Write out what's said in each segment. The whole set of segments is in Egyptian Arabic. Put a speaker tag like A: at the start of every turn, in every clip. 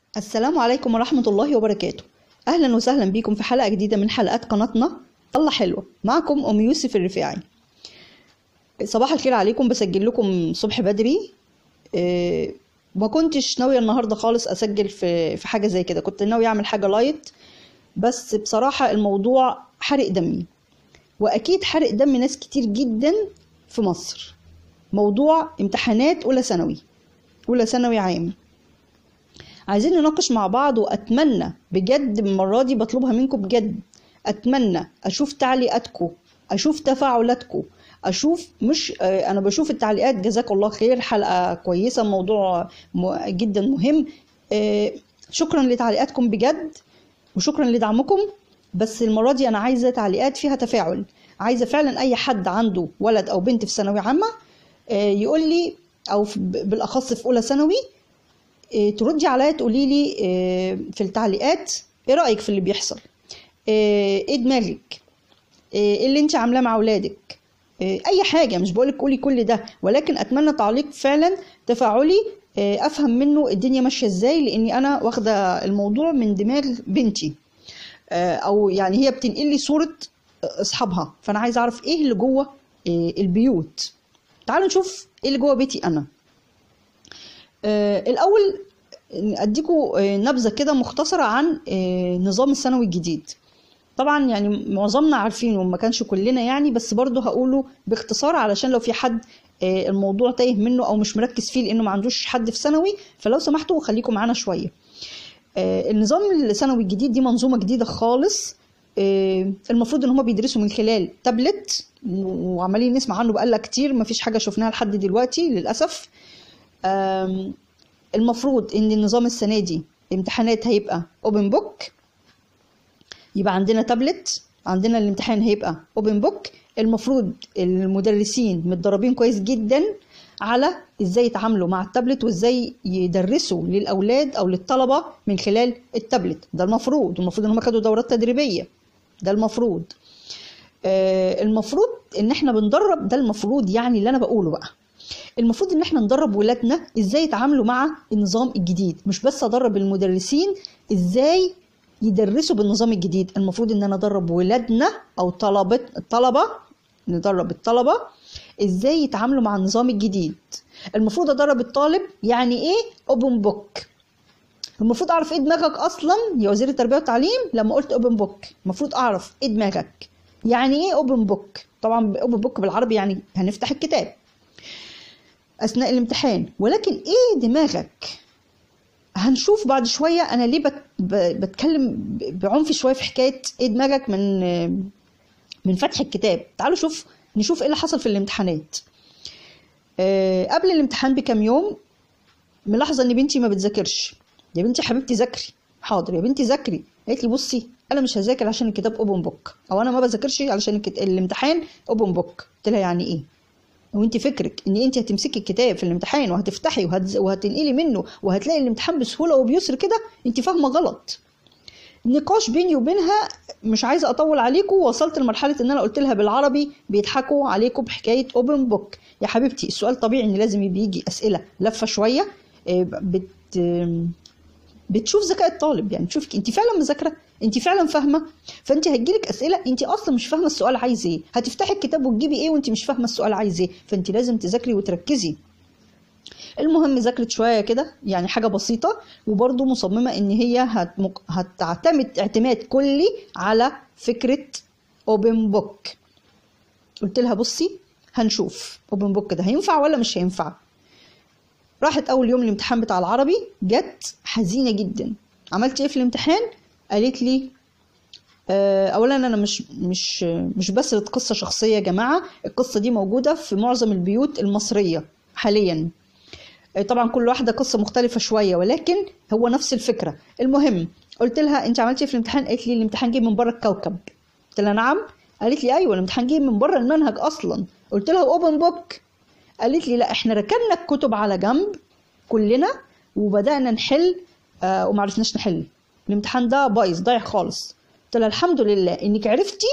A: السلام عليكم ورحمة الله وبركاته أهلا وسهلا بكم في حلقة جديدة من حلقات قناتنا الله حلوة معكم أم يوسف الرفاعي صباح الخير عليكم بسجل لكم صبح بدري إيه، ما كنتش ناوية النهاردة خالص أسجل في في حاجة زي كده كنت ناوية أعمل حاجة لايت بس بصراحة الموضوع حرق دمي وأكيد حرق دم ناس كتير جدا في مصر موضوع امتحانات أولى ثانوي أولى ثانوي عام عايزين نناقش مع بعض واتمنى بجد المره دي بطلبها منكم بجد اتمنى اشوف تعليقاتكم اشوف تفاعلاتكم اشوف مش آه، انا بشوف التعليقات جزاك الله خير حلقه كويسه موضوع م- جدا مهم آه، شكرا لتعليقاتكم بجد وشكرا لدعمكم بس المره دي انا عايزه تعليقات فيها تفاعل عايزه فعلا اي حد عنده ولد او بنت في ثانويه عامه آه، يقول لي او في- بالاخص في اولى ثانوي إيه، تردي عليا تقولي لي إيه، في التعليقات ايه رايك في اللي بيحصل ايه إيه دماغك ايه اللي انت عاملاه مع اولادك إيه، اي حاجه مش بقولك قولي كل ده ولكن اتمنى تعليق فعلا تفاعلي إيه، افهم منه الدنيا ماشيه ازاي لاني انا واخده الموضوع من دماغ بنتي آه، او يعني هي بتنقل لي صوره اصحابها فانا عايزه اعرف ايه اللي جوه إيه، البيوت تعالوا نشوف ايه اللي جوه بيتي انا آه، الأول أديكوا آه، نبذة كده مختصرة عن آه، نظام الثانوي الجديد طبعا يعني معظمنا عارفينه وما كانش كلنا يعني بس برضه هقوله باختصار علشان لو في حد آه، الموضوع تايه منه او مش مركز فيه لانه ما عندوش حد في ثانوي فلو سمحتوا خليكم معانا شويه آه، النظام الثانوي الجديد دي منظومه جديده خالص آه، المفروض ان هم بيدرسوا من خلال تابلت وعمالين نسمع عنه بقالنا كتير مفيش حاجه شفناها لحد دلوقتي للاسف آم، المفروض ان النظام السنه دي امتحانات هيبقى اوبن بوك يبقى عندنا تابلت عندنا الامتحان هيبقى اوبن بوك المفروض المدرسين متدربين كويس جدا على ازاي يتعاملوا مع التابلت وازاي يدرسوا للاولاد او للطلبه من خلال التابلت ده المفروض المفروض ان هم خدوا دورات تدريبيه ده المفروض آه، المفروض ان احنا بندرب ده المفروض يعني اللي انا بقوله بقى المفروض ان احنا ندرب ولادنا ازاي يتعاملوا مع النظام الجديد مش بس ادرب المدرسين ازاي يدرسوا بالنظام الجديد المفروض ان انا ادرب ولادنا او طلبة الطلبة ندرب الطلبة ازاي يتعاملوا مع النظام الجديد المفروض ادرب الطالب يعني ايه اوبن بوك المفروض اعرف ايه دماغك اصلا يا وزير التربيه والتعليم لما قلت اوبن بوك المفروض اعرف ايه دماغك يعني ايه اوبن بوك طبعا اوبن بوك بالعربي يعني هنفتح الكتاب اثناء الامتحان ولكن ايه دماغك هنشوف بعد شويه انا ليه بت... ب- بتكلم ب- بعنف شويه في حكايه ايه دماغك من من فتح الكتاب تعالوا شوف نشوف ايه اللي حصل في الامتحانات آه، قبل الامتحان بكام يوم ملاحظه ان بنتي ما بتذاكرش يا بنتي حبيبتي ذاكري حاضر يا بنتي ذاكري قالت لي بصي انا مش هذاكر عشان الكتاب اوبن بوك او انا ما بذاكرش علشان الكت... الامتحان اوبن بوك قلت لها يعني ايه وانت فكرك ان انت هتمسكي الكتاب في الامتحان وهتفتحي وهتز... وهتنقلي منه وهتلاقي الامتحان بسهوله وبيسر كده انت فاهمه غلط نقاش بيني وبينها مش عايزه اطول عليكم وصلت لمرحله ان انا قلت لها بالعربي بيضحكوا عليكم بحكايه اوبن بوك يا حبيبتي السؤال طبيعي ان لازم بيجي اسئله لفه شويه آه، بت بتشوف ذكاء الطالب يعني تشوفك انت فعلا مذاكره انت فعلا فاهمه فانت هتجيلك اسئله انت اصلا مش فاهمه السؤال عايز ايه هتفتحي الكتاب وتجيبي ايه وانت مش فاهمه السؤال عايز ايه فانت لازم تذاكري وتركزي المهم ذاكرت شويه كده يعني حاجه بسيطه وبرضه مصممه ان هي هتمك... هتعتمد اعتماد كلي على فكره اوبن بوك قلت لها بصي هنشوف اوبن بوك ده هينفع ولا مش هينفع راحت اول يوم الامتحان بتاع العربي جت حزينه جدا عملت ايه في الامتحان قالت لي آه، اولا انا مش مش مش بس قصه شخصيه يا جماعه القصه دي موجوده في معظم البيوت المصريه حاليا آه، طبعا كل واحده قصه مختلفه شويه ولكن هو نفس الفكره المهم قلت لها انت عملتي ايه في الامتحان قالت لي الامتحان جه من بره الكوكب قلت لها نعم قالت لي ايوه الامتحان جه من بره المنهج اصلا قلت لها اوبن بوك قالت لي لا احنا ركننا الكتب على جنب كلنا وبدانا نحل آه وما عرفناش نحل الامتحان ده بايظ ضايع خالص قلت لها الحمد لله انك عرفتي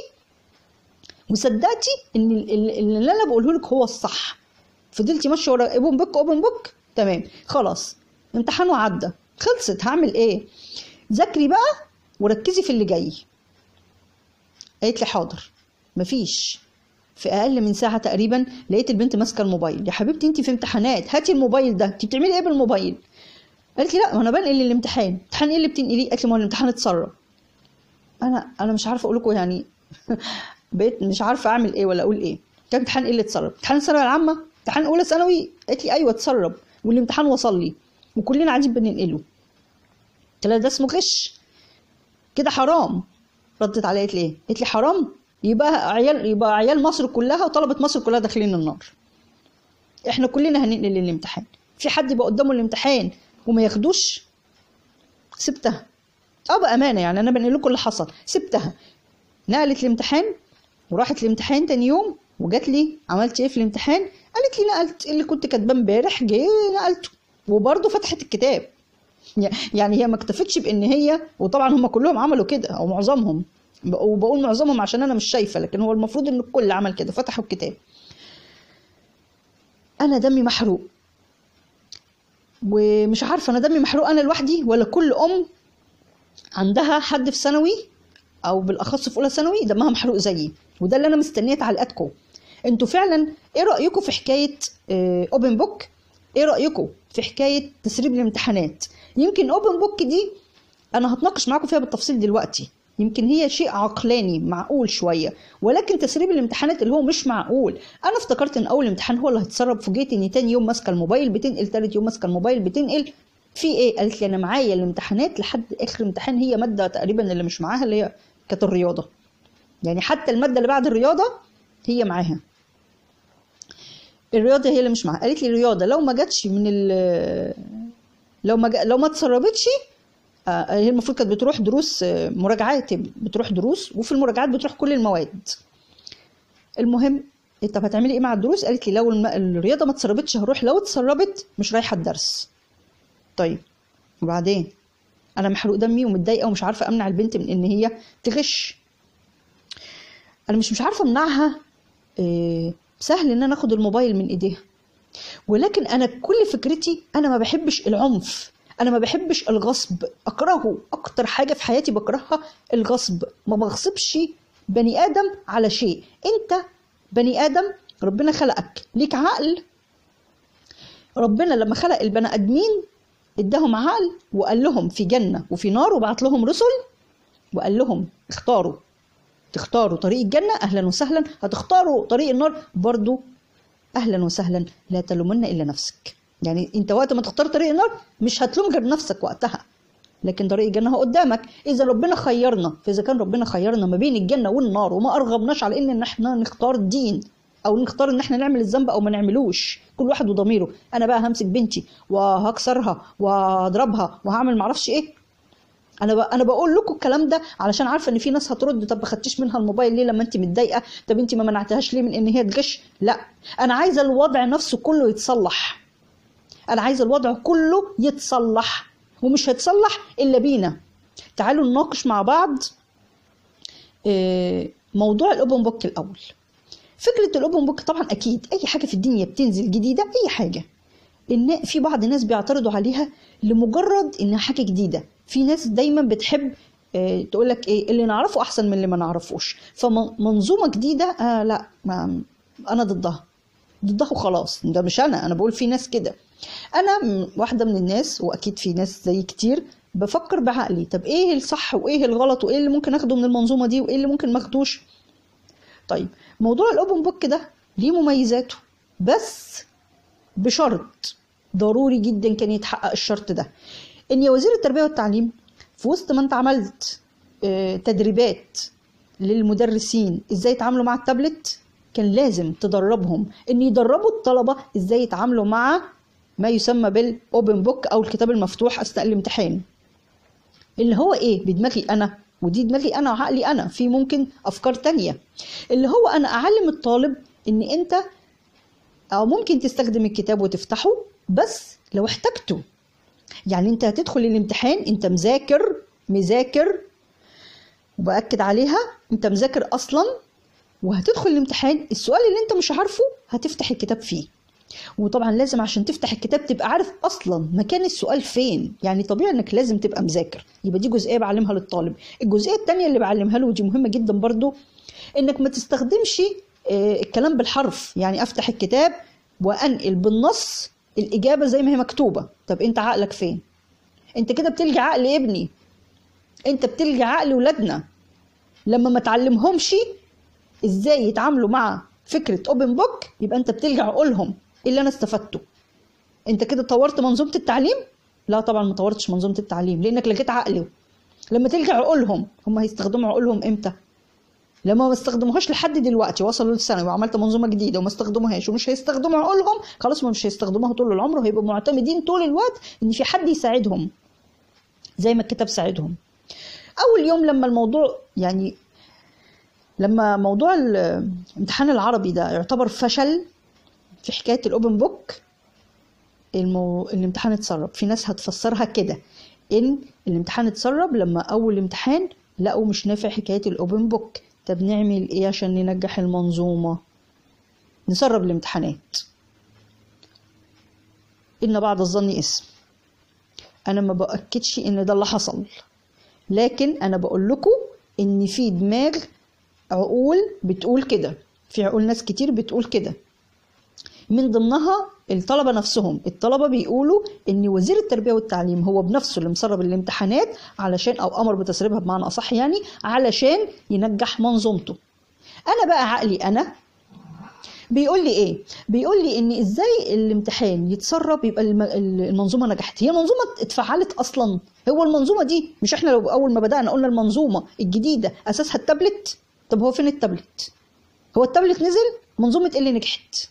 A: وصدقتي ان ال- ال- اللي انا بقوله لك هو الصح فضلتي ماشيه ورا اوبن بوك اوبن بوك تمام خلاص امتحانه عدى خلصت هعمل ايه ذاكري بقى وركزي في اللي جاي قالت لي حاضر مفيش في اقل من ساعه تقريبا لقيت البنت ماسكه الموبايل يا حبيبتي انت في امتحانات هاتي الموبايل ده انت بتعملي ايه بالموبايل قالت لي لا ما انا بنقل الامتحان امتحان ايه اللي بتنقليه قالت لي ما هو الامتحان اتسرب انا انا مش عارفه اقول لكم يعني بقيت مش عارفه اعمل ايه ولا اقول ايه كان امتحان ايه اللي اتسرب امتحان الثانويه العامه امتحان اولى ثانوي قالت لي ايوه اتسرب والامتحان وصل لي وكلنا قاعدين بننقله قلت لها ده اسمه غش كده حرام ردت عليا قالت لي ايه قالت لي حرام يبقى عيال يبقى عيال مصر كلها وطلبه مصر كلها داخلين النار احنا كلنا هننقل الامتحان في حد يبقى قدامه الامتحان وما ياخدوش سبتها اه بامانه يعني انا بنقل لكم اللي حصل سبتها نقلت الامتحان وراحت الامتحان تاني يوم وجات لي عملت ايه في الامتحان قالت لي نقلت اللي كنت كاتباه امبارح جه نقلته وبرضه فتحت الكتاب يعني هي ما اكتفتش بان هي وطبعا هم كلهم عملوا كده او معظمهم وبقول معظمهم عشان انا مش شايفه لكن هو المفروض ان الكل عمل كده فتحوا الكتاب انا دمي محروق ومش عارفه انا دمي محروق انا لوحدي ولا كل ام عندها حد في ثانوي او بالاخص في اولى ثانوي دمها محروق زيي وده اللي انا مستنيه تعليقاتكم انتوا فعلا ايه رايكم في حكايه اوبن بوك ايه رايكم في حكايه تسريب الامتحانات يمكن اوبن بوك دي انا هتناقش معاكم فيها بالتفصيل دلوقتي يمكن هي شيء عقلاني معقول شويه ولكن تسريب الامتحانات اللي هو مش معقول انا افتكرت ان اول امتحان هو اللي هيتسرب فوجئت اني تاني يوم ماسكه الموبايل بتنقل تالت يوم ماسكه الموبايل بتنقل في ايه قالت لي انا معايا الامتحانات لحد اخر امتحان هي ماده تقريبا اللي مش معاها اللي هي كانت الرياضه يعني حتى الماده اللي بعد الرياضه هي معاها الرياضه هي اللي مش معاها قالت لي الرياضه لو ما جاتش من ال لو ما جا... لو ما اتسربتش آه هي المفروض كانت بتروح دروس آه مراجعات بتروح دروس وفي المراجعات بتروح كل المواد المهم طب هتعملي ايه مع الدروس قالت لي لو الم... الرياضه ما اتسربتش هروح لو اتسربت مش رايحه الدرس طيب وبعدين انا محروق دمي ومتضايقه ومش عارفه امنع البنت من ان هي تغش انا مش مش عارفه امنعها إيه سهل ان انا اخد الموبايل من ايديها ولكن انا كل فكرتي انا ما بحبش العنف انا ما بحبش الغصب اكرهه اكتر حاجه في حياتي بكرهها الغصب ما بغصبش بني ادم على شيء انت بني ادم ربنا خلقك ليك عقل ربنا لما خلق البني ادمين اداهم عقل وقال لهم في جنه وفي نار وبعت لهم رسل وقال لهم اختاروا تختاروا طريق الجنة أهلا وسهلا هتختاروا طريق النار برضو أهلا وسهلا لا تلومن إلا نفسك يعني أنت وقت ما تختار طريق النار مش هتلوم غير نفسك وقتها لكن طريق الجنة هو قدامك إذا ربنا خيرنا فإذا كان ربنا خيرنا ما بين الجنة والنار وما أرغبناش على إن إحنا نختار الدين أو نختار إن إحنا نعمل الذنب أو ما نعملوش كل واحد وضميره أنا بقى همسك بنتي وهكسرها وهضربها وهعمل معرفش إيه انا ب... انا بقول لكم الكلام ده علشان عارفه ان في ناس هترد طب ما خدتيش منها الموبايل ليه لما انت متضايقه طب انت ما منعتهاش ليه من ان هي تغش لا انا عايزه الوضع نفسه كله يتصلح انا عايزه الوضع كله يتصلح ومش هيتصلح الا بينا تعالوا نناقش مع بعض موضوع الاوبن بوك الاول فكره الاوبن بوك طبعا اكيد اي حاجه في الدنيا بتنزل جديده اي حاجه ان في بعض الناس بيعترضوا عليها لمجرد انها حاجه جديده في ناس دايما بتحب اه تقول لك ايه اللي نعرفه احسن من اللي ما نعرفوش فمنظومه جديده آه لا ما انا ضدها ضدها وخلاص ده مش انا انا بقول في ناس كده انا واحده من الناس واكيد في ناس زي كتير بفكر بعقلي طب ايه الصح وايه الغلط وايه اللي ممكن اخده من المنظومه دي وايه اللي ممكن ما اخدوش طيب موضوع الاوبن بوك ده ليه مميزاته بس بشرط ضروري جدا كان يتحقق الشرط ده ان يا وزير التربيه والتعليم في وسط ما انت عملت تدريبات للمدرسين ازاي يتعاملوا مع التابلت كان لازم تدربهم ان يدربوا الطلبه ازاي يتعاملوا مع ما يسمى بالاوبن بوك او الكتاب المفتوح اثناء الامتحان اللي هو ايه بدماغي انا ودي دماغي انا وعقلي انا في ممكن افكار تانية اللي هو انا اعلم الطالب ان انت او ممكن تستخدم الكتاب وتفتحه بس لو احتجته يعني انت هتدخل الامتحان انت مذاكر مذاكر وبأكد عليها انت مذاكر اصلا وهتدخل الامتحان السؤال اللي انت مش عارفه هتفتح الكتاب فيه وطبعا لازم عشان تفتح الكتاب تبقى عارف اصلا مكان السؤال فين يعني طبيعي انك لازم تبقى مذاكر يبقى دي جزئيه بعلمها للطالب الجزئيه الثانيه اللي بعلمها له ودي مهمه جدا برضو انك ما تستخدمش آه، الكلام بالحرف يعني افتح الكتاب وانقل بالنص الاجابه زي ما هي مكتوبه طب انت عقلك فين انت كده بتلجي عقل ابني انت بتلجي عقل ولادنا لما ما تعلمهمش ازاي يتعاملوا مع فكره اوبن بوك يبقى انت بتلجي عقولهم ايه اللي انا استفدته انت كده طورت منظومه التعليم لا طبعا ما طورتش منظومه التعليم لانك لقيت عقلي لما تلجي عقولهم هم هيستخدموا عقولهم امتى لما ما استخدموهاش لحد دلوقتي وصلوا للثانوي وعملت منظومه جديده وما استخدموهاش ومش هيستخدموا عقولهم خلاص ما مش هيستخدموها طول العمر وهيبقوا معتمدين طول الوقت ان في حد يساعدهم زي ما الكتاب ساعدهم اول يوم لما الموضوع يعني لما موضوع الامتحان العربي ده يعتبر فشل في حكايه الاوبن بوك المو... الامتحان اتسرب في ناس هتفسرها كده ان الامتحان اتسرب لما اول امتحان لقوا مش نافع حكايه الاوبن بوك طب نعمل ايه عشان ننجح المنظومه نسرب الامتحانات ان بعد الظن اسم انا ما باكدش ان ده اللي حصل لكن انا بقول لكم ان في دماغ عقول بتقول كده في عقول ناس كتير بتقول كده من ضمنها الطلبه نفسهم الطلبه بيقولوا ان وزير التربيه والتعليم هو بنفسه اللي مسرب الامتحانات علشان او امر بتسريبها بمعنى اصح يعني علشان ينجح منظومته انا بقى عقلي انا بيقول لي ايه بيقول لي ان ازاي الامتحان يتسرب يبقى الم- المنظومه نجحت هي المنظومه اتفعلت اصلا هو المنظومه دي مش احنا لو اول ما بدانا قلنا المنظومه الجديده اساسها التابلت طب هو فين التابلت هو التابلت نزل منظومه ايه اللي نجحت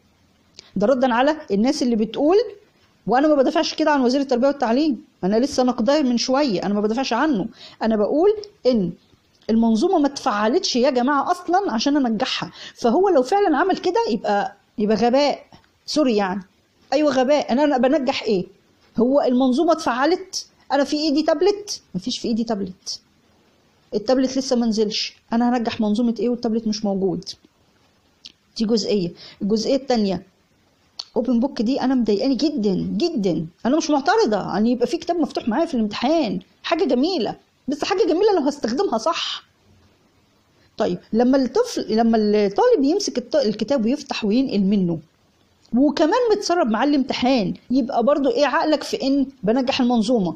A: ده ردا على الناس اللي بتقول وانا ما بدافعش كده عن وزير التربيه والتعليم انا لسه نقداه من شويه انا ما بدافعش عنه انا بقول ان المنظومه ما اتفعلتش يا جماعه اصلا عشان انجحها فهو لو فعلا عمل كده يبقى يبقى غباء سوري يعني ايوه غباء انا انا بنجح ايه هو المنظومه اتفعلت انا في ايدي تابلت مفيش في ايدي تابلت التابلت لسه ما نزلش انا هنجح منظومه ايه والتابلت مش موجود دي جزئيه الجزئيه الثانيه اوبن بوك دي انا مضايقاني جدا جدا انا مش معترضه ان يبقى في كتاب مفتوح معايا في الامتحان حاجه جميله بس حاجه جميله لو هستخدمها صح طيب لما الطفل لما الطالب يمسك الط- الكتاب ويفتح وينقل منه وكمان متسرب معاه الامتحان يبقى برضو ايه عقلك في ان بنجح المنظومه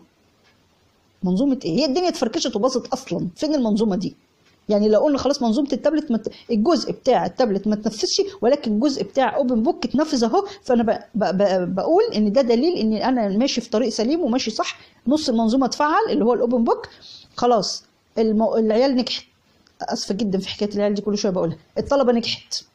A: منظومه ايه هي الدنيا اتفركشت وباظت اصلا فين المنظومه دي يعني لو قلنا خلاص منظومه التابلت مت... الجزء بتاع التابلت ما تنفذش ولكن الجزء بتاع اوبن بوك اتنفذ اهو فانا ب... ب... ب... بقول ان ده دليل ان انا ماشي في طريق سليم وماشي صح نص المنظومه اتفعل اللي هو الاوبن بوك خلاص المو... العيال نجحت اسفه جدا في حكايه العيال دي كل شويه بقولها الطلبه نجحت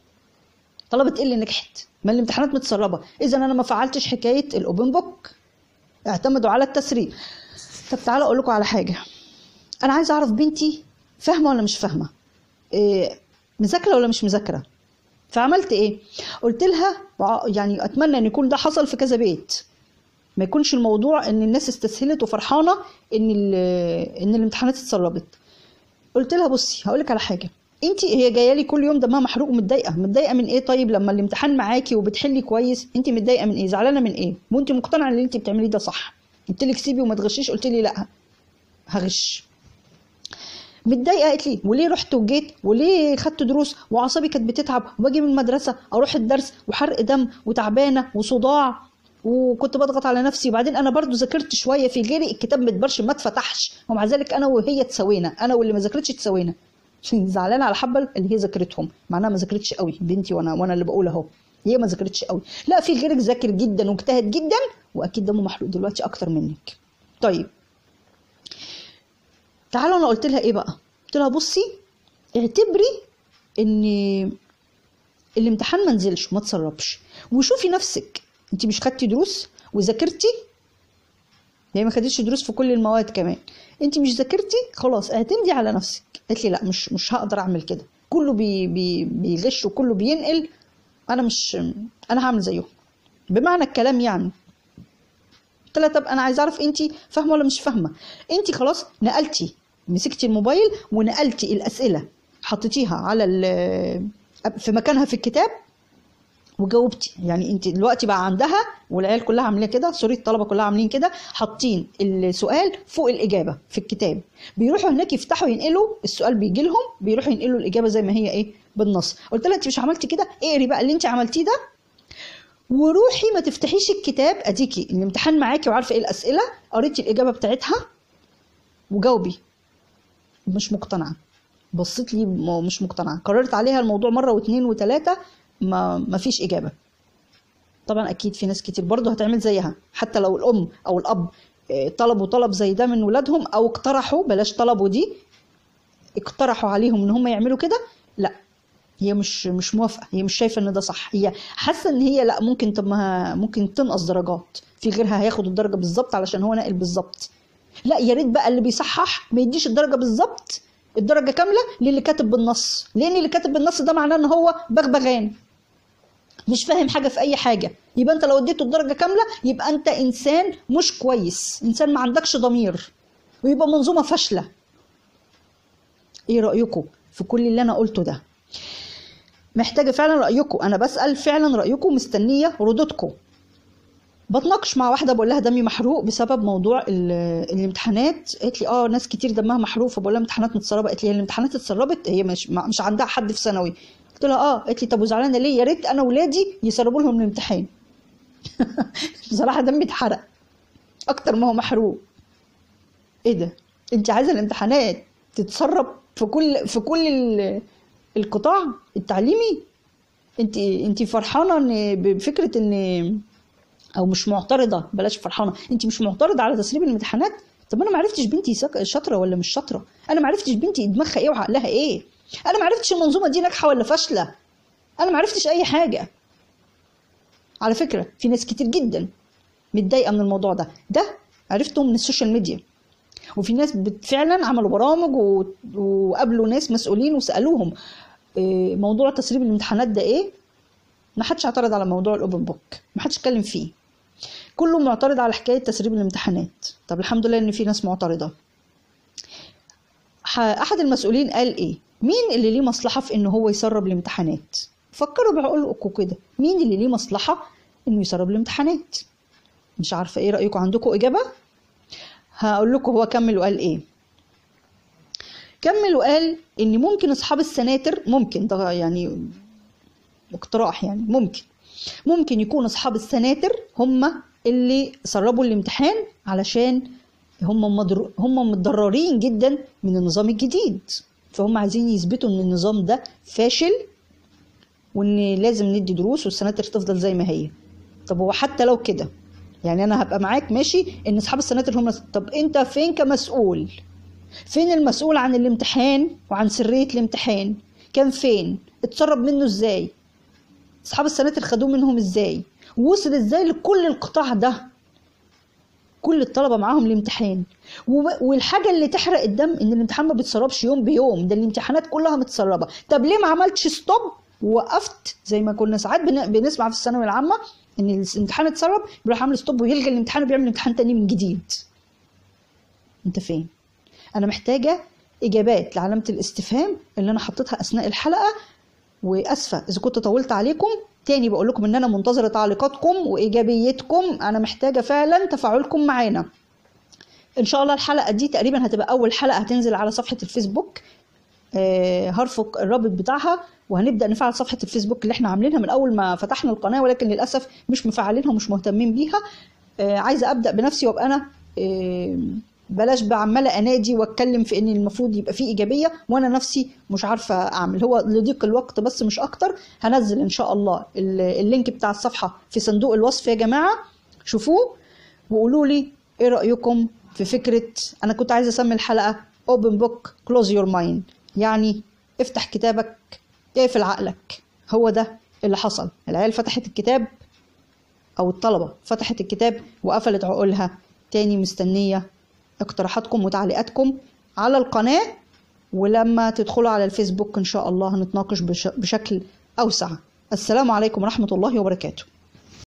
A: طلبه ايه اللي نجحت ما الامتحانات متسربه اذا انا ما فعلتش حكايه الاوبن بوك اعتمدوا على التسريب طب تعالوا اقول لكم على حاجه انا عايزه اعرف بنتي فاهمه ولا مش فاهمه إيه مذاكره ولا مش مذاكره فعملت ايه قلت لها وع- يعني اتمنى ان يكون ده حصل في كذا بيت ما يكونش الموضوع ان الناس استسهلت وفرحانه ان ال- ان الامتحانات اتسربت قلت لها بصي هقول لك على حاجه انت هي جايه لي كل يوم دمها محروق ومتضايقه متضايقه من ايه طيب لما الامتحان معاكي وبتحلي كويس انت متضايقه من ايه زعلانه من ايه وانت مقتنعه ان اللي انت بتعمليه ده صح قلت لك سيبي وما تغشيش قلت لي لا هغش متضايقه قالت لي وليه رحت وجيت وليه خدت دروس واعصابي كانت بتتعب وباجي من المدرسه اروح الدرس وحرق دم وتعبانه وصداع وكنت بضغط على نفسي وبعدين انا برضو ذاكرت شويه في غيري الكتاب متبرش ما اتفتحش ومع ذلك انا وهي تساوينا انا واللي ما ذاكرتش تساوينا زعلانه على حبه اللي هي ذاكرتهم معناها ما ذاكرتش قوي بنتي وانا وانا اللي بقول اهو هي ما ذاكرتش قوي لا في غيرك ذاكر جدا واجتهد جدا واكيد دمه محروق دلوقتي اكتر منك طيب تعالوا انا قلت لها ايه بقى قلت لها بصي اعتبري ان الامتحان ما نزلش وما تسربش وشوفي نفسك انت مش خدتي دروس وذاكرتي هي ما خدتش دروس في كل المواد كمان انت مش ذاكرتي خلاص اعتمدي على نفسك قالت لي لا مش مش هقدر اعمل كده كله بي بي بيغش وكله بينقل انا مش انا هعمل زيهم بمعنى الكلام يعني قلت لها طب انا عايزه اعرف انت فاهمه ولا مش فاهمه انت خلاص نقلتي مسكتي الموبايل ونقلتي الاسئله حطيتيها على ال- في مكانها في الكتاب وجاوبتي يعني انت دلوقتي بقى عندها والعيال كلها عاملين كده سوري الطلبه كلها عاملين كده حاطين السؤال فوق الاجابه في الكتاب بيروحوا هناك يفتحوا ينقلوا السؤال بيجي لهم بيروحوا ينقلوا الاجابه زي ما هي ايه بالنص قلت لها انت مش عملتي كده اقري بقى اللي انت عملتيه ده وروحي ما تفتحيش الكتاب اديكي الامتحان معاكي وعارفه ايه الاسئله قريتي الاجابه بتاعتها وجاوبي مش مقتنعه بصيت لي م- مش مقتنعه قررت عليها الموضوع مره واثنين وثلاثه ما ما فيش اجابه طبعا اكيد في ناس كتير برضه هتعمل زيها حتى لو الام او الاب آه، طلبوا طلب زي ده من ولادهم او اقترحوا بلاش طلبوا دي اقترحوا عليهم ان هم يعملوا كده لا هي مش مش موافقه هي مش شايفه ان ده صح هي حاسه ان هي لا ممكن طب ما ممكن تنقص درجات في غيرها هياخد الدرجه بالظبط علشان هو ناقل بالظبط لا يا ريت بقى اللي بيصحح ما يديش الدرجه بالظبط الدرجه كامله للي كاتب بالنص لان اللي كاتب بالنص ده معناه ان هو بغبغان مش فاهم حاجه في اي حاجه يبقى انت لو اديته الدرجه كامله يبقى انت انسان مش كويس انسان ما عندكش ضمير ويبقى منظومه فاشله ايه رايكم في كل اللي انا قلته ده محتاجه فعلا رايكم انا بسال فعلا رايكم مستنيه ردودكم بتناقش مع واحده بقول لها دمي محروق بسبب موضوع ال- الامتحانات قالت لي اه ناس كتير دمها محروق فبقول لها امتحانات متسربه قالت لي هي الامتحانات اتسربت هي مش مش عندها حد في ثانوي قلت لها اه قالت لي طب وزعلانه ليه يا ريت انا ولادي يسربوا لهم الامتحان بصراحه دمي اتحرق اكتر ما هو محروق ايه ده انت عايزه الامتحانات تتسرب في كل في كل ال- القطاع التعليمي انت انت فرحانه ان بفكره ان او مش معترضه بلاش فرحانه انت مش معترضه على تسريب الامتحانات طب انا ما عرفتش بنتي سك- شاطره ولا مش شاطره انا ما عرفتش بنتي دماغها ايه وعقلها ايه انا ما عرفتش المنظومه دي ناجحه ولا فاشله انا ما عرفتش اي حاجه على فكره في ناس كتير جدا متضايقه من الموضوع ده ده عرفته من السوشيال ميديا وفي ناس بت- فعلا عملوا برامج و- وقابلوا ناس مسؤولين وسالوهم إيه، موضوع تسريب الامتحانات ده ايه ما حدش اعترض على موضوع الاوبن بوك ما حدش اتكلم فيه كله معترض على حكايه تسريب الامتحانات طب الحمد لله ان في ناس معترضه ح- احد المسؤولين قال ايه مين اللي ليه مصلحه في ان هو يسرب الامتحانات فكروا بعقولكم كده مين اللي ليه مصلحه انه يسرب الامتحانات مش عارفه ايه رايكم عندكم اجابه هقول لكم هو كمل وقال ايه كمل وقال ان ممكن اصحاب السناتر ممكن ده يعني اقتراح يعني ممكن ممكن يكون اصحاب السناتر هم اللي سربوا الامتحان علشان هم مضر... هم متضررين جدا من النظام الجديد فهم عايزين يثبتوا ان النظام ده فاشل وان لازم ندي دروس والسناتر تفضل زي ما هي طب هو حتى لو كده يعني انا هبقى معاك ماشي ان اصحاب السناتر هم طب انت فين كمسؤول فين المسؤول عن الامتحان وعن سرية الامتحان كان فين اتسرب منه ازاي اصحاب السناتر خدوه منهم ازاي ووصل ازاي لكل القطاع ده كل الطلبه معاهم الامتحان وب- والحاجه اللي تحرق الدم ان الامتحان ما بيتسربش يوم بيوم ده الامتحانات كلها متسربه طب ليه ما عملتش ستوب ووقفت زي ما كنا ساعات بن- بنسمع في الثانويه العامه ان الامتحان اتسرب بيروح عامل ستوب ويلغي الامتحان وبيعمل امتحان تاني من جديد انت فين انا محتاجه اجابات لعلامه الاستفهام اللي انا حطيتها اثناء الحلقه واسفه اذا كنت طولت عليكم تاني بقول لكم ان انا منتظره تعليقاتكم وايجابيتكم انا محتاجه فعلا تفاعلكم معانا ان شاء الله الحلقه دي تقريبا هتبقى اول حلقه هتنزل على صفحه الفيسبوك آه، هرفق الرابط بتاعها وهنبدا نفعل صفحه الفيسبوك اللي احنا عاملينها من اول ما فتحنا القناه ولكن للاسف مش مفعلينها ومش مهتمين بيها آه، عايزه ابدا بنفسي وابقى انا آه، بلاش بعماله انادي واتكلم في ان المفروض يبقى فيه ايجابيه وانا نفسي مش عارفه اعمل هو لضيق الوقت بس مش اكتر هنزل ان شاء الله ال- اللينك بتاع الصفحه في صندوق الوصف يا جماعه شوفوه وقولوا لي ايه رايكم في فكره انا كنت عايزه اسمي الحلقه open book close your mind يعني افتح كتابك اقفل عقلك هو ده اللي حصل العيال فتحت الكتاب او الطلبه فتحت الكتاب وقفلت عقولها تاني مستنيه اقتراحاتكم وتعليقاتكم على القناه ولما تدخلوا على الفيسبوك ان شاء الله هنتناقش بش- بشكل اوسع السلام عليكم ورحمه الله وبركاته